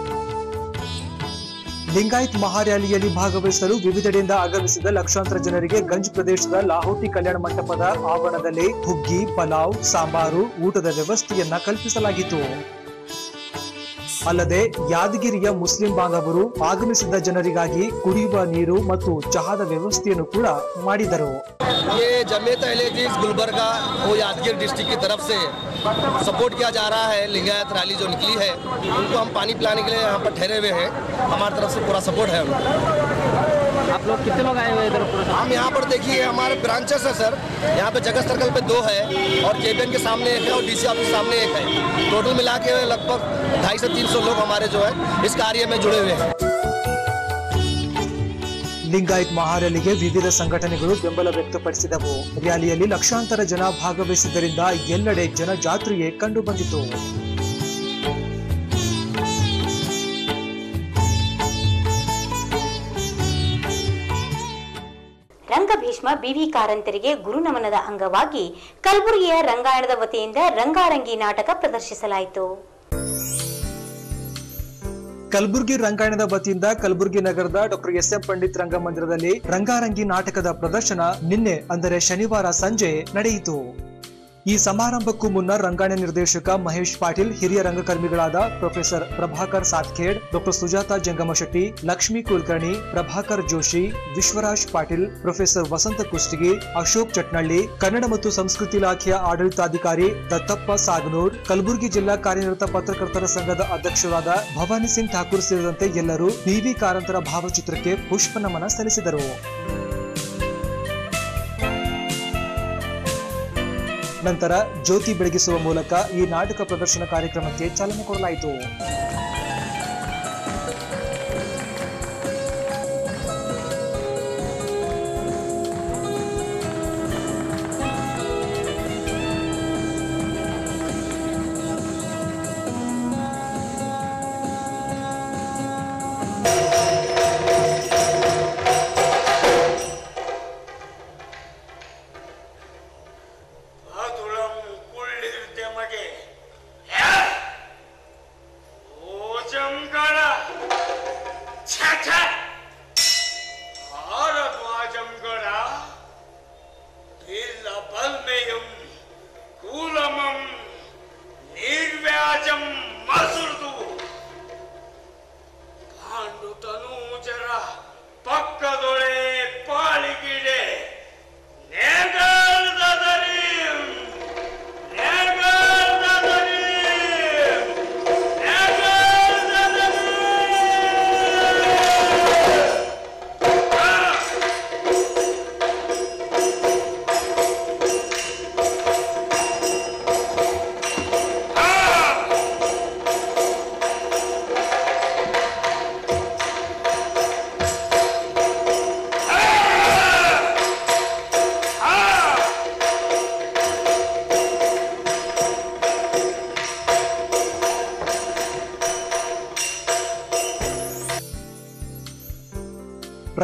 B: ಲಿಂಗಾಯತ್ ಮಹಾರ್ಯಾಲಿಯಲ್ಲಿ ಭಾಗವಹಿಸಲು ವಿವಿಧೆಡೆಯಿಂದ ಆಗಮಿಸಿದ ಲಕ್ಷಾಂತರ ಜನರಿಗೆ ಗಂಜ್ ಪ್ರದೇಶದ ಲಾಹೋಟಿ ಕಲ್ಯಾಣ ಮಂಟಪದ ಆವರಣದಲ್ಲಿ ಹುಗ್ಗಿ ಪಲಾವ್ ಸಾಂಬಾರು ಊಟದ ವ್ಯವಸ್ಥೆಯನ್ನ ಕಲ್ಪಿಸಲಾಗಿತ್ತು ಅಲ್ಲದೆ ಯಾದಗಿರಿಯ ಮುಸ್ಲಿಂ ಬಾಂಧವರು ಆಗಮಿಸಿದ ಜನರಿಗಾಗಿ ಕುಡಿಯುವ ನೀರು ಮತ್ತು ಚಹಾದ ವ್ಯವಸ್ಥೆಯನ್ನು ಕೂಡ ಮಾಡಿದರು
Q: ये जमीयत अहले हदीस गुलबर्गा वो यादगीर डिस्ट्रिक्ट की तरफ से सपोर्ट किया जा रहा है लिंगायत रैली जो निकली है उनको हम पानी पिलाने के लिए यहाँ पर ठहरे हुए हैं हमारी तरफ से पूरा सपोर्ट है उनको
P: आप लोग कितने लोग आए हुए इधर
Q: हम यहाँ पर देखिए हमारे ब्रांचेस है सर यहाँ पे जगह सर्कल पे दो है और केबियन के सामने एक है और डीसी ऑफिस सामने एक है टोटल मिला के लगभग ढाई से तीन सौ लोग हमारे जो है इस कार्य में जुड़े हुए हैं
B: ಲಿಂಗಾಯತ್ ಮಹಾರ್ಯಾಲಿಗೆ ವಿವಿಧ ಸಂಘಟನೆಗಳು ಬೆಂಬಲ ವ್ಯಕ್ತಪಡಿಸಿದವು ರ್ಯಾಲಿಯಲ್ಲಿ ಲಕ್ಷಾಂತರ ಜನ ಭಾಗವಹಿಸಿದ್ದರಿಂದ ಎಲ್ಲೆಡೆ ಜನಜಾತ್ರೆಯೇ ಕಂಡು ಬಂದಿತು
A: ರಂಗಭೀಷ್ಮ ಬಿವಿ ಕಾರಂತರಿಗೆ ಗುರುನಮನದ ಅಂಗವಾಗಿ ಕಲಬುರಗಿಯ ರಂಗಾಯಣದ ವತಿಯಿಂದ ರಂಗಾರಂಗಿ ನಾಟಕ ಪ್ರದರ್ಶಿಸಲಾಯಿತು
B: ಕಲಬುರಗಿ ರಂಗಾಯಣದ ವತಿಯಿಂದ ಕಲಬುರಗಿ ನಗರದ ಡಾಕ್ಟರ್ ಎಸ್ ಎಂ ಪಂಡಿತ್ ರಂಗಮಂದಿರದಲ್ಲಿ ರಂಗಾರಂಗಿ ನಾಟಕದ ಪ್ರದರ್ಶನ ನಿನ್ನೆ ಅಂದರೆ ಶನಿವಾರ ಸಂಜೆ ನಡೆಯಿತು ಈ ಸಮಾರಂಭಕ್ಕೂ ಮುನ್ನ ರಂಗಾಯಣ ನಿರ್ದೇಶಕ ಮಹೇಶ್ ಪಾಟೀಲ್ ಹಿರಿಯ ರಂಗಕರ್ಮಿಗಳಾದ professor Prabhakar Satkhed doctor Sujata Jangamshetti Lakshmi Kulkarni Prabhakar Joshi Vishwaraj Patil professor Vasanta Kushtagi Ashok Chatnalli Kannada ಮತ್ತು ಸಂಸ್ಕೃತಿ ಇಲಾಖೆಯ ಆಡಳಿತಾಧಿಕಾರಿ ದತ್ತಪ್ಪ ಸಾಗನೂರ್ ಕಲಬುರಗಿ ಜಿಲ್ಲಾ ಕಾರ್ಯನಿರತ ಪತ್ರಕರ್ತರ ಸಂಘದ ಅಧ್ಯಕ್ಷರಾದ ಭವಾನಿ ಸಿಂಗ್ ಠಾಕೂರ್ ಸೇರಿದಂತೆ ಎಲ್ಲರೂ ಬಿವಿ ಕಾರಂತರ ಭಾವಚಿತ್ರಕ್ಕೆ ಪುಷ್ಪ ನಮನ ಸಲ್ಲಿಸಿದರು ನಂತರ ಜ್ಯೋತಿ ಬೆಳಗಿಸುವ ಮೂಲಕ ಈ ನಾಟಕ ಪ್ರದರ್ಶನ ಕಾರ್ಯಕ್ರಮಕ್ಕೆ ಚಾಲನೆ ಕೊಡಲಾಯಿತು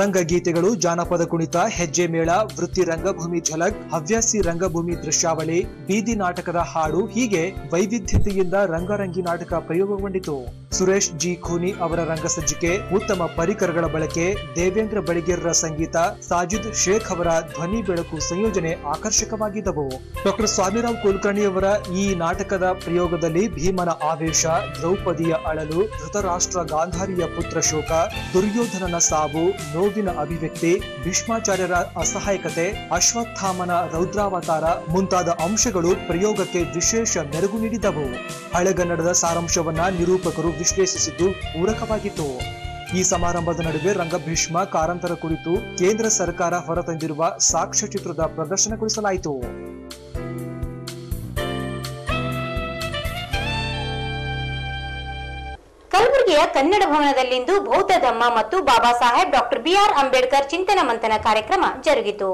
B: ರಂಗಗೀತೆಗಳು ಜಾನಪದ ಕುಣಿತ ಹೆಜ್ಜೆ ಮೇಳ ವೃತ್ತಿ ರಂಗಭೂಮಿ ಝಲಕ್ ಹವ್ಯಾಸಿ ರಂಗಭೂಮಿ ದೃಶ್ಯಾವಳಿ ಬೀದಿ ನಾಟಕದ ಹಾಡು ಹೀಗೆ ವೈವಿಧ್ಯತೆಯಿಂದ ರಂಗರಂಗಿ ನಾಟಕ ಪ್ರಯೋಗಗೊಂಡಿತು ಸುರೇಶ್ ಜಿ ಖೂನಿ ಅವರ ರಂಗಸಜ್ಜಿಕೆ ಉತ್ತಮ ಪರಿಕರಗಳ ಬಳಕೆ ದೇವೇಂದ್ರ ಬಳಿಗೇರರ ಸಂಗೀತ ಸಾಜಿದ್ ಶೇಖ್ ಅವರ ಧ್ವನಿ ಬೆಳಕು ಸಂಯೋಜನೆ ಆಕರ್ಷಕವಾಗಿದ್ದವು ಡಾಕ್ಟರ್ ಸ್ವಾಮಿರಾವ್ ಕುಲಕರ್ಣಿ ಅವರ ಈ ನಾಟಕದ ಪ್ರಯೋಗದಲ್ಲಿ ಭೀಮನ ಆವೇಶ ದ್ರೌಪದಿಯ ಅಳಲು ಧೃತರಾಷ್ಟ್ರ ಗಾಂಧಾರಿಯ ಪುತ್ರ ಶೋಕ ದುರ್ಯೋಧನನ ಸಾವು ನೋವಿನ ಅಭಿವ್ಯಕ್ತಿ ಭೀಷ್ಮಾಚಾರ್ಯರ ಅಸಹಾಯಕತೆ ಅಶ್ವತ್ಥಾಮನ ರೌದ್ರಾವತಾರ ಮುಂತಾದ ಅಂಶಗಳು ಪ್ರಯೋಗಕ್ಕೆ ವಿಶೇಷ ಮೆರುಗು ನೀಡಿದವು ಹಳೆಗನ್ನಡದ ಸಾರಾಂಶವನ್ನ ನಿರೂಪಕರು ವಿಶ್ಲೇಷಿಸಿದ್ದು ಪೂರಕವಾಗಿತ್ತು ಈ ಸಮಾರಂಭದ ನಡುವೆ ರಂಗಭೀಷ್ಮ ಕಾರಂತರ ಕುರಿತು ಕೇಂದ್ರ ಸರ್ಕಾರ ಹೊರತಂದಿರುವ ಸಾಕ್ಷ್ಯಚಿತ್ರದ ಪ್ರದರ್ಶನಗೊಳಿಸಲಾಯಿತು
A: ಕಲಬುರಗಿಯ ಕನ್ನಡ ಭವನದಲ್ಲಿಂದು ಬೌದ್ಧ ಧಮ್ಮ ಮತ್ತು ಬಾಬಾ ಸಾಹೇಬ್ ಡಾಕ್ಟರ್ ಬಿಆರ್ ಅಂಬೇಡ್ಕರ್ ಚಿಂತನ ಮಂಥನ ಕಾರ್ಯಕ್ರಮ ಜರುಗಿತು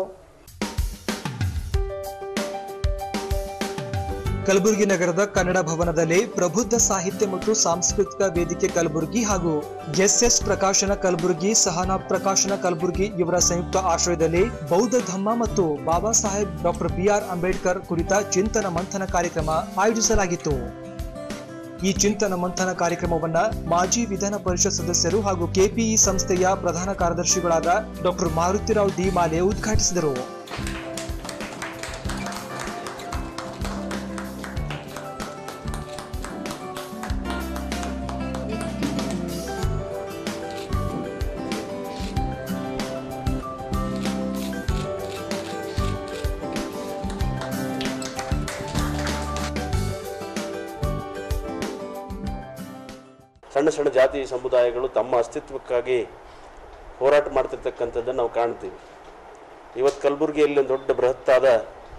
B: ಕಲಬುರಗಿ ನಗರದ ಕನ್ನಡ ಭವನದಲ್ಲಿ ಪ್ರಬುದ್ಧ ಸಾಹಿತ್ಯ ಮತ್ತು ಸಾಂಸ್ಕೃತಿಕ ವೇದಿಕೆ ಕಲಬುರಗಿ ಹಾಗೂ ಎಸ್ಎಸ್ ಪ್ರಕಾಶನ ಕಲಬುರಗಿ ಸಹನಾ ಪ್ರಕಾಶನ ಕಲಬುರಗಿ ಇವರ ಸಂಯುಕ್ತ ಆಶ್ರಯದಲ್ಲಿ ಬೌದ್ಧ ಧಮ್ಮ ಮತ್ತು ಬಾಬಾ ಸಾಹೇಬ್ ಡಾಕ್ಟರ್ ಬಿಆರ್ ಅಂಬೇಡ್ಕರ್ ಕುರಿತ ಚಿಂತನ ಮಂಥನ ಕಾರ್ಯಕ್ರಮ ಆಯೋಜಿಸಲಾಗಿತ್ತು ಈ ಚಿಂತನ ಮಂಥನ ಕಾರ್ಯಕ್ರಮವನ್ನ ಮಾಜಿ ವಿಧಾನ ಪರಿಷತ್ ಸದಸ್ಯರು ಹಾಗೂ ಕೆಪಿಇ ಸಂಸ್ಥೆಯ ಪ್ರಧಾನ ಕಾರ್ಯದರ್ಶಿಗಳಾದ ಡಾಕ್ಟರ್ ಮಾರುತಿರಾವ್ ಡಿ ಮಾಲೆ ಉದ್ಘಾಟಿಸಿದರು
R: ಸಣ್ಣ ಸಣ್ಣ ಜಾತಿ ಸಮುದಾಯಗಳು ತಮ್ಮ ಅಸ್ತಿತ್ವಕ್ಕಾಗಿ ಹೋರಾಟ ಮಾಡ್ತಿರ್ತಕ್ಕಂಥದ್ದನ್ನು ನಾವು ಕಾಣ್ತೀವಿ ಇವತ್ತು ಕಲಬುರಗಿಯಲ್ಲಿ ಒಂದು ದೊಡ್ಡ ಬೃಹತ್ತಾದ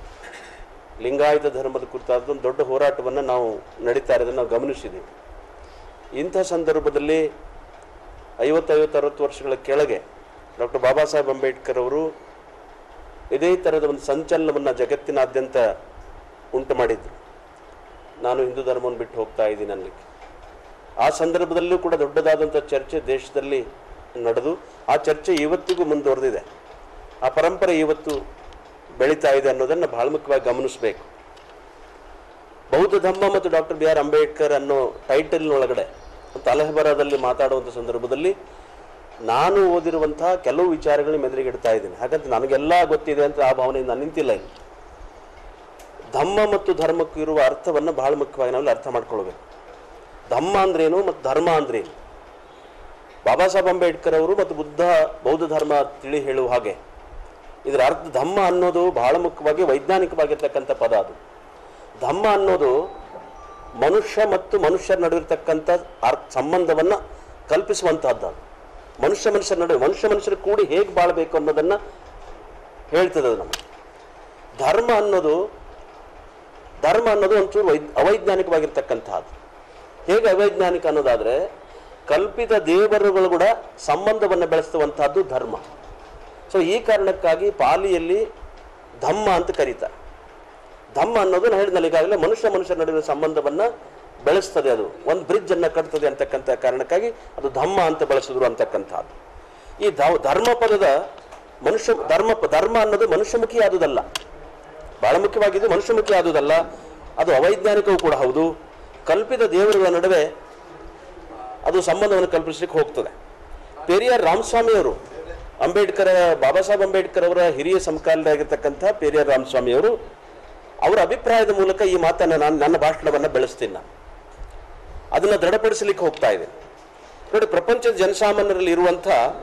R: ಲಿಂಗಾಯತ ಧರ್ಮದ ಕುರಿತಾದ ಒಂದು ದೊಡ್ಡ ಹೋರಾಟವನ್ನು ನಾವು ನಡೀತಾ ಇರೋದನ್ನು ನಾವು ಗಮನಿಸಿದ್ದೀವಿ ಇಂಥ ಸಂದರ್ಭದಲ್ಲಿ ಐವತ್ತೈವತ್ತು ಅರವತ್ತು ವರ್ಷಗಳ ಕೆಳಗೆ ಡಾಕ್ಟರ್ ಬಾಬಾ ಸಾಹೇಬ್ ಅಂಬೇಡ್ಕರ್ ಅವರು ಇದೇ ಥರದ ಒಂದು ಸಂಚಲನವನ್ನು ಜಗತ್ತಿನಾದ್ಯಂತ ಉಂಟು ಮಾಡಿದ್ರು ನಾನು ಹಿಂದೂ ಧರ್ಮವನ್ನು ಬಿಟ್ಟು ಹೋಗ್ತಾ ಇದ್ದೀನಿ ಅನ್ನಲಿಕ್ಕೆ ಆ ಸಂದರ್ಭದಲ್ಲೂ ಕೂಡ ದೊಡ್ಡದಾದಂಥ ಚರ್ಚೆ ದೇಶದಲ್ಲಿ ನಡೆದು ಆ ಚರ್ಚೆ ಇವತ್ತಿಗೂ ಮುಂದುವರೆದಿದೆ ಆ ಪರಂಪರೆ ಇವತ್ತು ಬೆಳೀತಾ ಇದೆ ಅನ್ನೋದನ್ನು ಬಹಳ ಮುಖ್ಯವಾಗಿ ಗಮನಿಸಬೇಕು ಬೌದ್ಧ ಧಮ್ಮ ಮತ್ತು ಡಾಕ್ಟರ್ ಬಿ ಆರ್ ಅಂಬೇಡ್ಕರ್ ಅನ್ನೋ ಟೈಟಲ್ನೊಳಗಡೆ ಮತ್ತು ಅಲಹಬರಾದಲ್ಲಿ ಮಾತಾಡುವಂಥ ಸಂದರ್ಭದಲ್ಲಿ ನಾನು ಓದಿರುವಂತಹ ಕೆಲವು ವಿಚಾರಗಳನ್ನ ಮೆದುರಿಗಿಡ್ತಾ ಇದ್ದೀನಿ ಹಾಗಂತ ನನಗೆಲ್ಲ ಗೊತ್ತಿದೆ ಅಂತ ಆ ಭಾವನೆಯಿಂದ ನಾನು ನಿಂತಿಲ್ಲ ಇಲ್ಲಿ ಧಮ್ಮ ಮತ್ತು ಧರ್ಮಕ್ಕೂ ಇರುವ ಅರ್ಥವನ್ನು ಬಹಳ ಮುಖ್ಯವಾಗಿ ನಾವೆಲ್ಲ ಅರ್ಥ ಮಾಡ್ಕೊಳ್ಬೇಕು ಧಮ್ಮ ಅಂದ್ರೇನು ಮತ್ತು ಧರ್ಮ ಅಂದ್ರೇನು ಬಾಬಾ ಸಾಹೇಬ್ ಅಂಬೇಡ್ಕರ್ ಅವರು ಮತ್ತು ಬುದ್ಧ ಬೌದ್ಧ ಧರ್ಮ ತಿಳಿ ಹೇಳುವ ಹಾಗೆ ಇದರ ಅರ್ಥ ಧಮ್ಮ ಅನ್ನೋದು ಬಹಳ ಮುಖ್ಯವಾಗಿ ವೈಜ್ಞಾನಿಕವಾಗಿರ್ತಕ್ಕಂಥ ಪದ ಅದು ಧಮ್ಮ ಅನ್ನೋದು ಮನುಷ್ಯ ಮತ್ತು ಮನುಷ್ಯರ ನಡುವಿರ್ತಕ್ಕಂಥ ಅರ್ಥ ಸಂಬಂಧವನ್ನು ಕಲ್ಪಿಸುವಂತಹದ್ದು ಅದು ಮನುಷ್ಯ ಮನುಷ್ಯರ ನಡುವೆ ಮನುಷ್ಯ ಮನುಷ್ಯರು ಕೂಡಿ ಹೇಗೆ ಬಾಳಬೇಕು ಅನ್ನೋದನ್ನು ಹೇಳ್ತದೆ ಅದು ನಮಗೆ ಧರ್ಮ ಅನ್ನೋದು ಧರ್ಮ ಅನ್ನೋದು ಒಂಚೂರು ವೈ ಅವೈಜ್ಞಾನಿಕವಾಗಿರ್ತಕ್ಕಂಥದ್ದು ಹೇಗೆ ಅವೈಜ್ಞಾನಿಕ ಅನ್ನೋದಾದ್ರೆ ಕಲ್ಪಿತ ದೇವರುಗಳು ಕೂಡ ಸಂಬಂಧವನ್ನು ಬೆಳೆಸುವಂತಹದ್ದು ಧರ್ಮ ಸೊ ಈ ಕಾರಣಕ್ಕಾಗಿ ಪಾಲಿಯಲ್ಲಿ ಧಮ್ಮ ಅಂತ ಕರೀತಾರೆ ಧಮ್ಮ ಅನ್ನೋದು ನಾನು ಹೇಳಿದ್ನಲ್ಲ ಈಗಾಗಲೇ ಮನುಷ್ಯ ಮನುಷ್ಯರ ನಡುವಿನ ಸಂಬಂಧವನ್ನು ಬೆಳೆಸ್ತದೆ ಅದು ಒಂದು ಬ್ರಿಡ್ಜ್ ಅನ್ನ ಕಟ್ತದೆ ಅಂತಕ್ಕಂಥ ಕಾರಣಕ್ಕಾಗಿ ಅದು ಧಮ್ಮ ಅಂತ ಬಳಸಿದ್ರು ಅಂತಕ್ಕಂಥದ್ದು ಈ ಧ- ಧರ್ಮ ಪದದ ಮನುಷ್ಯ ಧರ್ಮ ಧರ್ಮ ಅನ್ನೋದು ಮನುಷ್ಯಮುಖಿ ಆದುದಲ್ಲ ಬಹಳ ಮುಖ್ಯವಾಗಿದ್ದು ಮನುಷ್ಯಮುಖಿ ಆದುದಲ್ಲ ಅದು ಅವೈಜ್ಞಾನಿಕವೂ ಕೂಡ ಹೌದು ಕಲ್ಪಿತ ದೇವರುಗಳ ನಡುವೆ ಅದು ಸಂಬಂಧವನ್ನು ಕಲ್ಪಿಸಲಿಕ್ಕೆ ಹೋಗ್ತದೆ ಪೆರಿಯಾರ್ ರಾಮಸ್ವಾಮಿಯವರು ಅಂಬೇಡ್ಕರ್ ಬಾಬಾ ಸಾಹೇಬ್ ಅಂಬೇಡ್ಕರ್ ಅವರ ಹಿರಿಯ ಸಮಕಾಲೀನರಾಗಿರ್ತಕ್ಕಂಥ ಪೆರಿಯಾರ್ ರಾಮಸ್ವಾಮಿಯವರು ಅವರ ಅಭಿಪ್ರಾಯದ ಮೂಲಕ ಈ ಮಾತನ್ನು ನಾನು ನನ್ನ ಭಾಷಣವನ್ನು ಬೆಳೆಸ್ತೀನಿ ನಾನು ಅದನ್ನು ದೃಢಪಡಿಸಲಿಕ್ಕೆ ಹೋಗ್ತಾ ಇದ್ದೇನೆ ನೋಡಿ ಪ್ರಪಂಚದ ಜನಸಾಮಾನ್ಯರಲ್ಲಿ ಇರುವಂಥ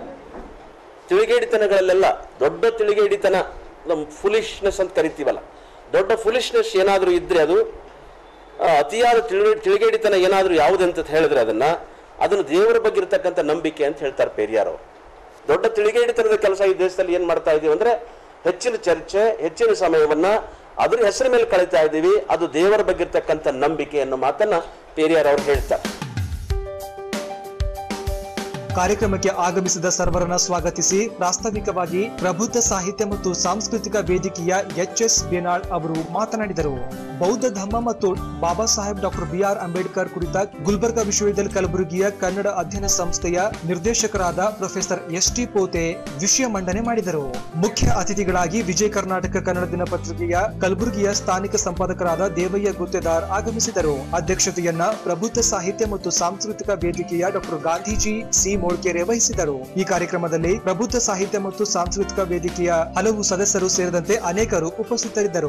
R: ತಿಳಿಗೇಡಿತನಗಳಲ್ಲೆಲ್ಲ ದೊಡ್ಡ ತಿಳಿಗೇಡಿತನ ಫುಲಿಶ್ನೆಸ್ ಅಂತ ಕರಿತೀವಲ್ಲ ದೊಡ್ಡ ಫುಲಿಶ್ನೆಸ್ ಏನಾದರೂ ಇದ್ರೆ ಅದು ಆ, ಅತಿಯಾದ ತಿಳಿ ತಿಳಿಗೇಡಿತನ ಏನಾದರೂ ಯಾವುದಂತ ಹೇಳಿದ್ರೆ ಅದನ್ನ ಅದನ್ನು ದೇವರ ಬಗ್ಗೆ ಇರತಕ್ಕಂಥ ನಂಬಿಕೆ ಅಂತ ಹೇಳ್ತಾರೆ ಪೆರಿಯಾರ್ ಅವರು ದೊಡ್ಡ ತಿಳಿಗೇಡಿತನದ ಕೆಲಸ ಈ ದೇಶದಲ್ಲಿ ಏನ್ ಮಾಡ್ತಾ ಇದೀವಿ ಅಂದ್ರೆ ಹೆಚ್ಚಿನ ಚರ್ಚೆ ಹೆಚ್ಚಿನ ಸಮಯವನ್ನ ಅದ್ರ ಹೆಸರ ಮೇಲೆ ಕಳೀತಾ ಇದ್ದೀವಿ ಅದು ದೇವರ ಬಗ್ಗೆ ಇರ್ತಕ್ಕಂಥ ನಂಬಿಕೆ ಅನ್ನೋ ಮಾತನ್ನ ಪೇರಿಯಾರ್ ಅವರು ಹೇಳ್ತಾರೆ
B: ಕಾರ್ಯಕ್ರಮಕ್ಕೆ ಆಗಮಿಸಿದ ಸರ್ವರನ್ನ ಸ್ವಾಗತಿಸಿ ಪ್ರಾಸ್ತಾವಿಕವಾಗಿ ಪ್ರಬುದ್ಧ ಸಾಹಿತ್ಯ ಮತ್ತು ಸಾಂಸ್ಕೃತಿಕ ವೇದಿಕೆಯ ಎಚ್ ಎಸ್ ಬೇನಾಳ್ ಅವರು ಮಾತನಾಡಿದರು ಬೌದ್ಧ ಧಮ್ಮ ಮತ್ತು ಬಾಬಾ ಸಾಹೇಬ್ ಡಾಕ್ಟರ್ ಬಿಆರ್ ಅಂಬೇಡ್ಕರ್ ಕುರಿತ ಗುಲ್ಬರ್ಗಾ ವಿಶ್ವವಿದ್ಯಾಲಯ ಕಲಬುರಗಿಯ ಕನ್ನಡ ಅಧ್ಯಯನ ಸಂಸ್ಥೆಯ ನಿರ್ದೇಶಕರಾದ ಪ್ರೊಫೆಸರ್ ಎಸ್ ಟಿ ಪೋತೆ ವಿಷಯ ಮಂಡನೆ ಮಾಡಿದರು ಮುಖ್ಯ ಅತಿಥಿಗಳಾಗಿ ವಿಜಯ ಕರ್ನಾಟಕ ಕನ್ನಡ ದಿನಪತ್ರಿಕೆಯ ಕಲಬುರಗಿಯ ಸ್ಥಾನಿಕ ಸಂಪಾದಕರಾದ ದೇವಯ್ಯ ಗುತ್ತೇದಾರ್ ಆಗಮಿಸಿದರು ಅಧ್ಯಕ್ಷತೆಯನ್ನ ಪ್ರಬುದ್ಧ ಸಾಹಿತ್ಯ ಮತ್ತು ಸಾಂಸ್ಕೃತಿಕ ವೇದಿಕೆಯ ಡಾಕ್ಟರ್ ಗಾಂಧೀಜಿ ಸಿ ಮೋಳ್ಕೆರೆ ವಹಿಸಿದರು ಈ ಕಾರ್ಯಕ್ರಮದಲ್ಲಿ ಪ್ರಬುದ್ಧ ಸಾಹಿತ್ಯ ಮತ್ತು ಸಾಂಸ್ಕೃತಿಕ ವೇದಿಕೆಯ ಹಲವು ಸದಸ್ಯರು ಸೇರಿದಂತೆ ಅನೇಕರು ಉಪಸ್ಥಿತರಿದ್ದರು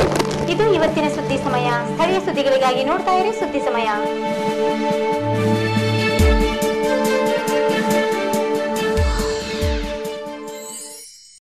A: ಇದು ಇವತ್ತಿನ ಸುದ್ದಿ ಸಮಯ ಸ್ಥಳೀಯ ಸುದ್ದಿಗಳಿಗಾಗಿ ನೋಡ್ತಾ ಇರಿ ಸುದ್ದಿ ಸಮಯ